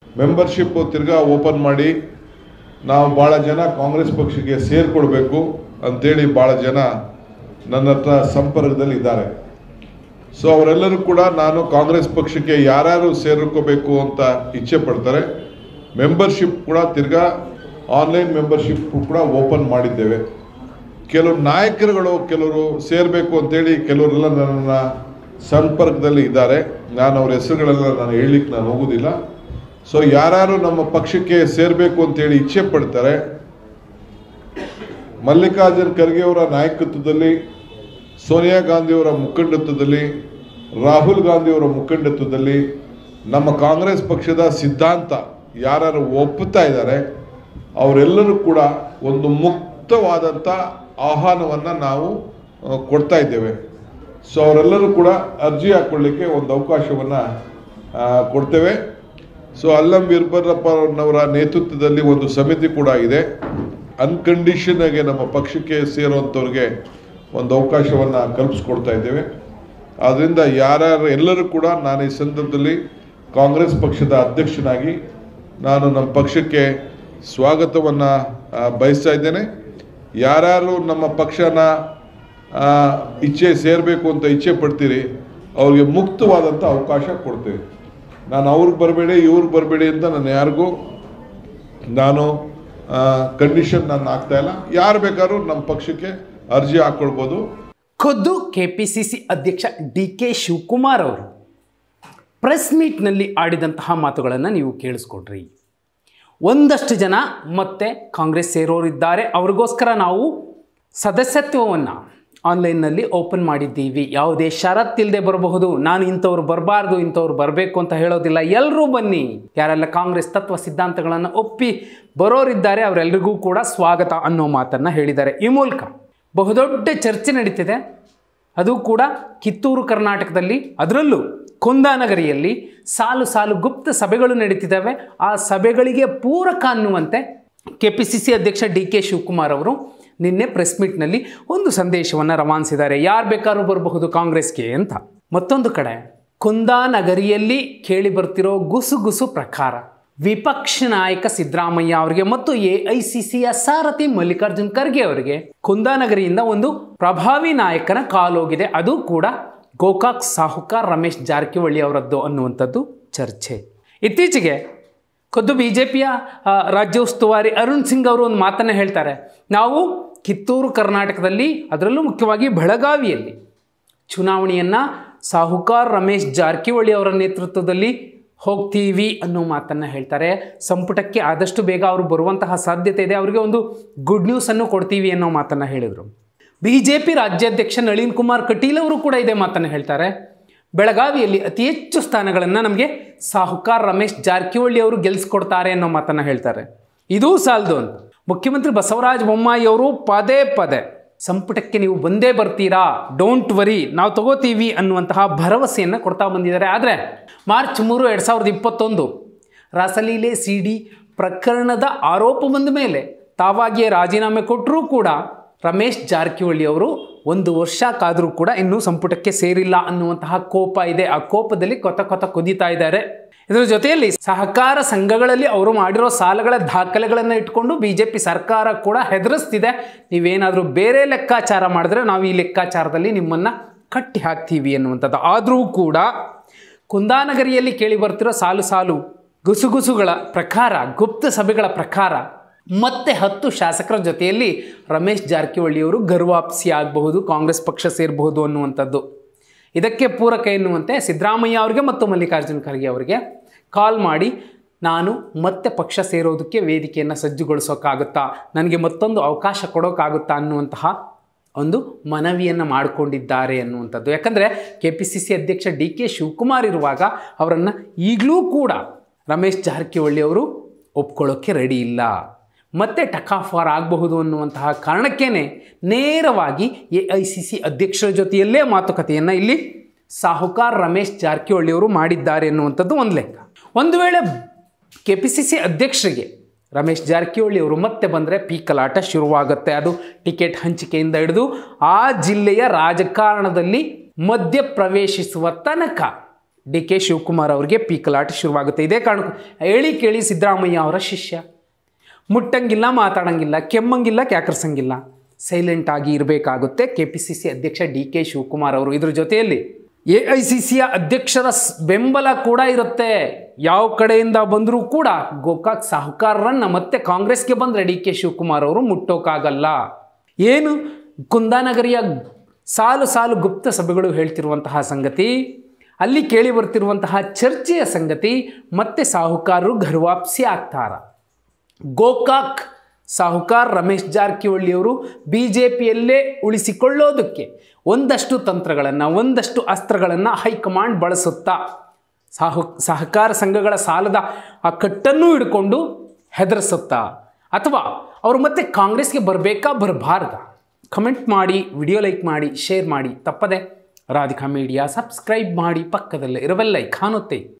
membership ತಿರ್ಗಾ open ಮಾಡಿ ನಾವು ಭಾಳ ಜನ ಕಾಂಗ್ರೆಸ್ ಪಕ್ಷಕ್ಕೆ ಸೇರಿಕೊಡ್ಬೇಕು ಅಂತೇಳಿ ಭಾಳ ಜನ ನನ್ನ ಹತ್ರ ಸಂಪರ್ಕದಲ್ಲಿ ಇದ್ದಾರೆ ಸೊ ಅವರೆಲ್ಲರೂ ಕೂಡ ನಾನು ಕಾಂಗ್ರೆಸ್ ಪಕ್ಷಕ್ಕೆ ಯಾರ್ಯಾರು ಸೇರ್ಕೋಬೇಕು ಅಂತ ಇಚ್ಛೆ ಪಡ್ತಾರೆ ಮೆಂಬರ್ಶಿಪ್ ಕೂಡ ತಿರ್ಗಾ ಆನ್ಲೈನ್ ಮೆಂಬರ್ಶಿಪ್ ಕೂಡ ಓಪನ್ ಮಾಡಿದ್ದೇವೆ ಕೆಲವು ನಾಯಕರುಗಳು ಕೆಲವರು ಸೇರಬೇಕು ಅಂತೇಳಿ ಕೆಲವರೆಲ್ಲ ನನ್ನ ಸಂಪರ್ಕದಲ್ಲಿ ಇದ್ದಾರೆ ನಾನು ಅವ್ರ ಹೆಸರುಗಳೆಲ್ಲ ನಾನು ಹೇಳಲಿಕ್ಕೆ ನಾನು ಹೋಗೋದಿಲ್ಲ ಸೊ ಯಾರ್ಯಾರು ನಮ್ಮ ಪಕ್ಷಕ್ಕೆ ಸೇರಬೇಕು ಅಂತೇಳಿ ಇಚ್ಛೆ ಪಡ್ತಾರೆ ಮಲ್ಲಿಕಾರ್ಜುನ್ ಖರ್ಗೆ ಅವರ ನಾಯಕತ್ವದಲ್ಲಿ ಸೋನಿಯಾ ಗಾಂಧಿಯವರ ಮುಖಂಡತ್ವದಲ್ಲಿ ರಾಹುಲ್ ಗಾಂಧಿಯವರ ಮುಖಂಡತ್ವದಲ್ಲಿ ನಮ್ಮ ಕಾಂಗ್ರೆಸ್ ಪಕ್ಷದ ಸಿದ್ಧಾಂತ ಯಾರು ಒಪ್ಪುತ್ತಾ ಇದ್ದಾರೆ ಅವರೆಲ್ಲರೂ ಕೂಡ ಒಂದು ಮುಕ್ತವಾದಂಥ ಆಹ್ವಾನವನ್ನು ನಾವು ಆ, ಕೊಡ್ತಾ ಇದ್ದೇವೆ ಸೊ ಅವರೆಲ್ಲರೂ ಕೂಡ ಅರ್ಜಿ ಹಾಕ್ಕೊಳ್ಳಿಕ್ಕೆ ಒಂದು ಅವಕಾಶವನ್ನು ಕೊಡ್ತೇವೆ ಸೊ ಅಲ್ಲಂ ವೀರ್ಭದ್ರಪ್ಪನವರ ನೇತೃತ್ವದಲ್ಲಿ ಒಂದು ಸಮಿತಿ ಕೂಡ ಇದೆ ಅನ್ಕಂಡೀಷನ್ ಆಗಿ ನಮ್ಮ ಪಕ್ಷಕ್ಕೆ ಸೇರುವಂಥವ್ರಿಗೆ ಒಂದು ಅವಕಾಶವನ್ನು ಕಲ್ಪಿಸ್ಕೊಡ್ತಾ ಇದ್ದೇವೆ ಆದ್ದರಿಂದ ಯಾರ್ಯಾರು ಎಲ್ಲರೂ ಕೂಡ ನಾನು ಈ ಸಂದರ್ಭದಲ್ಲಿ ಕಾಂಗ್ರೆಸ್ ಪಕ್ಷದ ಅಧ್ಯಕ್ಷನಾಗಿ ನಾನು ನಮ್ಮ ಪಕ್ಷಕ್ಕೆ ಸ್ವಾಗತವನ್ನು ಬಯಸ್ತಾ ಇದ್ದೇನೆ ಯಾರ್ಯಾರು ನಮ್ಮ ಪಕ್ಷನ ಆ, ಇಚ್ಛೆ ಸೇರಬೇಕು ಅಂತ ಇಚ್ಛೆ ಪಡ್ತೀರಿ ಅವ್ರಿಗೆ ಮುಕ್ತವಾದಂಥ ಅವಕಾಶ ಕೊಡ್ತೇವೆ ನಾನು ಅವ್ರಿಗೆ ಬರಬೇಡಿ ಇವ್ರಿಗೆ ಬರಬೇಡಿ ಅಂತ ನಾನು ಯಾರಿಗೂ ನಾನು ಕಂಡೀಷನ್ ನಾನು ಹಾಕ್ತಾ ಇಲ್ಲ ಯಾರು ಬೇಕಾದ್ರೂ ನಮ್ಮ ಪಕ್ಷಕ್ಕೆ ಅರ್ಜಿ ಹಾಕ್ಕೊಳ್ಬೋದು ಖುದ್ದು ಕೆಪಿಸಿಸಿ ಅಧ್ಯಕ್ಷ ಡಿ ಕೆ ಶಿವಕುಮಾರ್ ಅವರು ಪ್ರೆಸ್ ಮೀಟ್ನಲ್ಲಿ ಆಡಿದಂತಹ ಮಾತುಗಳನ್ನು ನೀವು ಕೇಳಿಸ್ಕೊಡ್ರಿ ಒಂದಷ್ಟು ಜನ ಮತ್ತೆ ಕಾಂಗ್ರೆಸ್ ಸೇರೋರಿದ್ದಾರೆ ಅವ್ರಿಗೋಸ್ಕರ ನಾವು ಸದಸ್ಯತ್ವವನ್ನು ಆನ್ಲೈನ್ನಲ್ಲಿ ಓಪನ್ ಮಾಡಿದ್ದೀವಿ ಯಾವುದೇ ಷರತ್ತಿಲ್ಲದೆ ಬರಬಹುದು ನಾನು ಇಂಥವ್ರು ಬರಬಾರ್ದು ಇಂಥವ್ರು ಬರಬೇಕು ಅಂತ ಹೇಳೋದಿಲ್ಲ ಎಲ್ಲರೂ ಬನ್ನಿ ಯಾರೆಲ್ಲ ಕಾಂಗ್ರೆಸ್ ತತ್ವ ಸಿದ್ಧಾಂತಗಳನ್ನು ಒಪ್ಪಿ ಬರೋರಿದ್ದಾರೆ ಅವರೆಲ್ಲರಿಗೂ ಕೂಡ ಸ್ವಾಗತ ಅನ್ನೋ ಮಾತನ್ನು ಹೇಳಿದ್ದಾರೆ ಈ ಮೂಲಕ ಬಹುದೊಡ್ಡ ಚರ್ಚೆ ನಡೀತಿದೆ ಅದು ಕೂಡ ಕಿತ್ತೂರು ಕರ್ನಾಟಕದಲ್ಲಿ ಅದರಲ್ಲೂ ಕುಂದಾನಗರಿಯಲ್ಲಿ ಸಾಲು ಸಾಲು ಗುಪ್ತ ಸಭೆಗಳು ನಡೀತಿದ್ದಾವೆ ಆ ಸಭೆಗಳಿಗೆ ಪೂರಕ ಅನ್ನುವಂತೆ ಕೆ ಪಿ ಸಿ ಸಿ ಅಧ್ಯಕ್ಷ ಡಿ ಕೆ ಶಿವಕುಮಾರ್ ಅವರು ನಿನ್ನೆ ಪ್ರೆಸ್ ಮೀಟ್ನಲ್ಲಿ ಒಂದು ಸಂದೇಶವನ್ನು ರವಾನಿಸಿದ್ದಾರೆ ಯಾರು ಬೇಕಾದ್ರೂ ಬರಬಹುದು ಕಾಂಗ್ರೆಸ್ಗೆ ಅಂತ ಮತ್ತೊಂದು ಕಡೆ ಕುಂದಾನಗರಿಯಲ್ಲಿ ಕೇಳಿ ಬರ್ತಿರೋ ಗುಸುಗುಸು ಪ್ರಕಾರ ವಿಪಕ್ಷ ನಾಯಕ ಸಿದ್ದರಾಮಯ್ಯ ಅವರಿಗೆ ಮತ್ತು ಎ ಐ ಸಿ ಸಿಯ ಸಾರಥಿ ಮಲ್ಲಿಕಾರ್ಜುನ್ ಖರ್ಗೆ ಅವರಿಗೆ ಕುಂದಾನಗರಿಯಿಂದ ಒಂದು ಪ್ರಭಾವಿ ನಾಯಕನ ಕಾಲೋಗಿದೆ ಅದು ಕೂಡ ಗೋಕಾಕ್ ಸಾಹುಕಾರ್ ರಮೇಶ್ ಜಾರಕಿಹೊಳಿ ಅವರದ್ದು ಅನ್ನುವಂಥದ್ದು ಚರ್ಚೆ ಇತ್ತೀಚೆಗೆ ಖುದ್ದು ಬಿ ಜೆ ಪಿಯ ರಾಜ್ಯ ಉಸ್ತುವಾರಿ ಅರುಣ್ ಸಿಂಗ್ ಅವರು ಒಂದು ಮಾತನ್ನು ಹೇಳ್ತಾರೆ ನಾವು ಕಿತ್ತೂರು ಕರ್ನಾಟಕದಲ್ಲಿ ಅದರಲ್ಲೂ ಮುಖ್ಯವಾಗಿ ಬೆಳಗಾವಿಯಲ್ಲಿ ಚುನಾವಣೆಯನ್ನು ಸಾಹುಕಾರ್ ರಮೇಶ್ ಜಾರಕಿಹೊಳಿ ಅವರ ನೇತೃತ್ವದಲ್ಲಿ ಹೋಗ್ತೀವಿ ಅನ್ನೋ ಮಾತನ್ನು ಹೇಳ್ತಾರೆ ಸಂಪುಟಕ್ಕೆ ಆದಷ್ಟು ಬೇಗ ಅವರು ಬರುವಂತಹ ಸಾಧ್ಯತೆ ಇದೆ ಅವರಿಗೆ ಒಂದು ಗುಡ್ ನ್ಯೂಸನ್ನು ಕೊಡ್ತೀವಿ ಅನ್ನೋ ಮಾತನ್ನು ಹೇಳಿದರು ಬಿ ಜೆ ಪಿ ರಾಜ್ಯಾಧ್ಯಕ್ಷ ನಳಿನ್ ಕುಮಾರ್ ಕಟೀಲ್ ಅವರು ಕೂಡ ಇದೇ ಮಾತನ್ನು ಹೇಳ್ತಾರೆ ಬೆಳಗಾವಿಯಲ್ಲಿ ಅತಿ ಹೆಚ್ಚು ಸ್ಥಾನಗಳನ್ನು ನಮಗೆ ಸಾಹುಕಾರ್ ರಮೇಶ್ ಜಾರಕಿಹೊಳಿ ಅವರು ಗೆಲ್ಲಿಸ್ಕೊಡ್ತಾರೆ ಅನ್ನೋ ಮಾತನ್ನು ಹೇಳ್ತಾರೆ ಇದೂ ಸಾಲದು ಅಂತ ಮುಖ್ಯಮಂತ್ರಿ ಬಸವರಾಜ ಬೊಮ್ಮಾಯಿ ಅವರು ಪದೇ ಪದೇ ಸಂಪುಟಕ್ಕೆ ನೀವು ಬಂದೇ ಬರ್ತೀರಾ ಡೋಂಟ್ ವರಿ ನಾವು ತಗೋತೀವಿ ಅನ್ನುವಂತಹ ಭರವಸೆಯನ್ನು ಕೊಡ್ತಾ ಬಂದಿದ್ದಾರೆ ಆದರೆ ಮಾರ್ಚ್ ಮೂರು ಎರಡು ಸಾವಿರದ ಇಪ್ಪತ್ತೊಂದು ರಾಸಲೀಲೆ ಸಿ ಡಿ ಪ್ರಕರಣದ ಆರೋಪ ಬಂದ ಮೇಲೆ ತಾವಾಗಿಯೇ ರಾಜೀನಾಮೆ ಕೊಟ್ಟರೂ ಕೂಡ ರಮೇಶ್ ಜಾರಕಿಹೊಳಿ ಅವರು ಒಂದು ವರ್ಷ ಕಾದರೂ ಕೂಡ ಇನ್ನೂ ಸಂಪುಟಕ್ಕೆ ಸೇರಿಲ್ಲ ಅನ್ನುವಂತಹ ಕೋಪ ಇದೆ ಆ ಕೋಪದಲ್ಲಿ ಕೊತ ಕೊತ ಕುದೀತಾ ಇದ್ದಾರೆ ಇದರ ಜೊತೆಯಲ್ಲಿ ಸಹಕಾರ ಸಂಘಗಳಲ್ಲಿ ಅವರು ಮಾಡಿರೋ ಸಾಲಗಳ ದಾಖಲೆಗಳನ್ನು ಇಟ್ಕೊಂಡು ಬಿ ಜೆ ಪಿ ಸರ್ಕಾರ ಕೂಡ ಹೆದರಿಸ್ತಿದೆ ನೀವೇನಾದರೂ ಬೇರೆ ಲೆಕ್ಕಾಚಾರ ಮಾಡಿದ್ರೆ ನಾವು ಈ ಲೆಕ್ಕಾಚಾರದಲ್ಲಿ ನಿಮ್ಮನ್ನು ಕಟ್ಟಿ ಹಾಕ್ತೀವಿ ಅನ್ನುವಂಥದ್ದು ಆದರೂ ಕೂಡ ಕುಂದಾನಗರಿಯಲ್ಲಿ ಕೇಳಿ ಬರ್ತಿರೋ ಸಾಲು ಸಾಲು ಗುಸುಗುಸುಗಳ ಪ್ರಕಾರ ಗುಪ್ತ ಸಭೆಗಳ ಪ್ರಕಾರ ಮತ್ತೆ ಹತ್ತು ಶಾಸಕರ ಜೊತೆಯಲ್ಲಿ ರಮೇಶ್ ಜಾರಕಿಹೊಳಿಯವರು ಗರ್ವಾಪ್ಸಿ ಆಗಬಹುದು ಕಾಂಗ್ರೆಸ್ ಪಕ್ಷ ಸೇರಬಹುದು ಅನ್ನುವಂಥದ್ದು ಇದಕ್ಕೆ ಪೂರಕ ಎನ್ನುವಂತೆ ಸಿದ್ದರಾಮಯ್ಯ ಅವರಿಗೆ ಮತ್ತು ಮಲ್ಲಿಕಾರ್ಜುನ್ ಖರ್ಗೆ ಅವರಿಗೆ ಕಾಲ್ ಮಾಡಿ ನಾನು ಮತ್ತೆ ಪಕ್ಷ ಸೇರೋದಕ್ಕೆ ವೇದಿಕೆಯನ್ನು ಸಜ್ಜುಗೊಳಿಸೋಕ್ಕಾಗುತ್ತಾ ನನಗೆ ಮತ್ತೊಂದು ಅವಕಾಶ ಕೊಡೋಕ್ಕಾಗುತ್ತಾ ಅನ್ನುವಂತಹ ಒಂದು ಮನವಿಯನ್ನು ಮಾಡಿಕೊಂಡಿದ್ದಾರೆ ಅನ್ನುವಂಥದ್ದು ಯಾಕಂದರೆ ಕೆ ಪಿ ಸಿ ಸಿ ಅಧ್ಯಕ್ಷ ಡಿ ಕೆ ಶಿವಕುಮಾರ್ ಇರುವಾಗ ಅವರನ್ನು ಈಗಲೂ ಕೂಡ ರಮೇಶ್ ಜಾರಕಿಹೊಳಿ ಅವರು ಒಪ್ಕೊಳ್ಳೋಕ್ಕೆ ರೆಡಿ ಇಲ್ಲ ಮತ್ತೆ ಟಕಾಫಾರ್ ಆಗಬಹುದು ಅನ್ನುವಂತಹ ಕಾರಣಕ್ಕೇ ನೇರವಾಗಿ ಎ ಐ ಸಿ ಸಿ ಅಧ್ಯಕ್ಷರ ಜೊತೆಯಲ್ಲೇ ಮಾತುಕತೆಯನ್ನು ಇಲ್ಲಿ ಸಾಹುಕಾರ್ ರಮೇಶ್ ಜಾರಕಿಹೊಳಿ ಅವರು ಮಾಡಿದ್ದಾರೆ ಎನ್ನುವಂಥದ್ದು ಒಂದು ಲೆಕ್ಕ ಒಂದು ವೇಳೆ ಕೆ ಪಿ ಸಿ ಸಿ ಅಧ್ಯಕ್ಷರಿಗೆ ರಮೇಶ್ ಜಾರಕಿಹೊಳಿ ಅವರು ಮತ್ತೆ ಬಂದರೆ ಪೀಕಲಾಟ ಶುರುವಾಗುತ್ತೆ ಅದು ಟಿಕೆಟ್ ಹಂಚಿಕೆಯಿಂದ ಹಿಡಿದು ಆ ಜಿಲ್ಲೆಯ ರಾಜಕಾರಣದಲ್ಲಿ ಮಧ್ಯ ಪ್ರವೇಶಿಸುವ ತನಕ ಡಿ ಕೆ ಶಿವಕುಮಾರ್ ಅವರಿಗೆ ಪೀಕಲಾಟ ಶುರುವಾಗುತ್ತೆ ಇದೇ ಕಾರಣಕ್ಕೂ ಹೇಳಿ ಕೇಳಿ ಸಿದ್ದರಾಮಯ್ಯ ಅವರ ಶಿಷ್ಯ ಮುಟ್ಟಂಗಿಲ್ಲ ಮಾತಾಡಂಗಿಲ್ಲ ಕೆಮ್ಮಂಗಿಲ್ಲ ಕ್ಯಾಕರ್ಸಂಗಿಲ್ಲ ಸೈಲೆಂಟ್ ಆಗಿ ಇರಬೇಕಾಗುತ್ತೆ ಕೆ ಪಿ ಸಿ ಸಿ ಅಧ್ಯಕ್ಷ ಡಿ ಕೆ ಶಿವಕುಮಾರ್ ಅವರು ಇದ್ರ ಜೊತೆಯಲ್ಲಿ ಎ ಐ ಸಿ ಸಿಯ ಅಧ್ಯಕ್ಷರ ಸ್- ಬೆಂಬಲ ಕೂಡ ಇರುತ್ತೆ ಯಾವ ಕಡೆಯಿಂದ ಬಂದರೂ ಕೂಡ ಗೋಕಾಕ್ ಸಾಹುಕಾರರನ್ನ ಮತ್ತೆ ಕಾಂಗ್ರೆಸ್ಗೆ ಬಂದರೆ ಡಿ ಕೆ ಶಿವಕುಮಾರ್ ಅವರು ಮುಟ್ಟೋಕ್ಕಾಗಲ್ಲ ಏನು ಕುಂದಾನಗರಿಯ ಸಾಲು ಸಾಲು ಗುಪ್ತ ಸಭೆಗಳು ಹೇಳ್ತಿರುವಂತಹ ಸಂಗತಿ ಅಲ್ಲಿ ಕೇಳಿ ಬರ್ತಿರುವಂತಹ ಚರ್ಚೆಯ ಸಂಗತಿ ಮತ್ತೆ ಸಾಹುಕಾರರು ಘರ್ವಾಪ್ಸಿ ಆಗ್ತಾರ ಗೋಕಾಕ್ ಸಾಹುಕಾರ್ ರಮೇಶ್ ಜಾರಕಿಹೊಳಿಯವರು ಬಿ ಜೆ ಪಿಯಲ್ಲೇ ಉಳಿಸಿಕೊಳ್ಳೋದಕ್ಕೆ ಒಂದಷ್ಟು ತಂತ್ರಗಳನ್ನು ಒಂದಷ್ಟು ಅಸ್ತ್ರಗಳನ್ನು ಹೈಕಮಾಂಡ್ ಬಳಸುತ್ತಾ ಸಾಹು ಸಹಕಾರ ಸಂಘಗಳ ಸಾಲದ ಆ ಕಟ್ಟನ್ನು ಹಿಡ್ಕೊಂಡು ಹೆದರಿಸುತ್ತಾ ಅಥವಾ ಅವರು ಮತ್ತೆ ಕಾಂಗ್ರೆಸ್ಗೆ ಬರಬೇಕಾ ಬರಬಾರ್ದ ಕಮೆಂಟ್ ಮಾಡಿ ವಿಡಿಯೋ ಲೈಕ್ ಮಾಡಿ ಶೇರ್ ಮಾಡಿ ತಪ್ಪದೆ ರಾಧಿಕಾ ಮೀಡಿಯಾ ಸಬ್ಸ್ಕ್ರೈಬ್ ಮಾಡಿ ಪಕ್ಕದಲ್ಲೇ ಇರವೆಲ್ಲ ಕಾಣುತ್ತೆ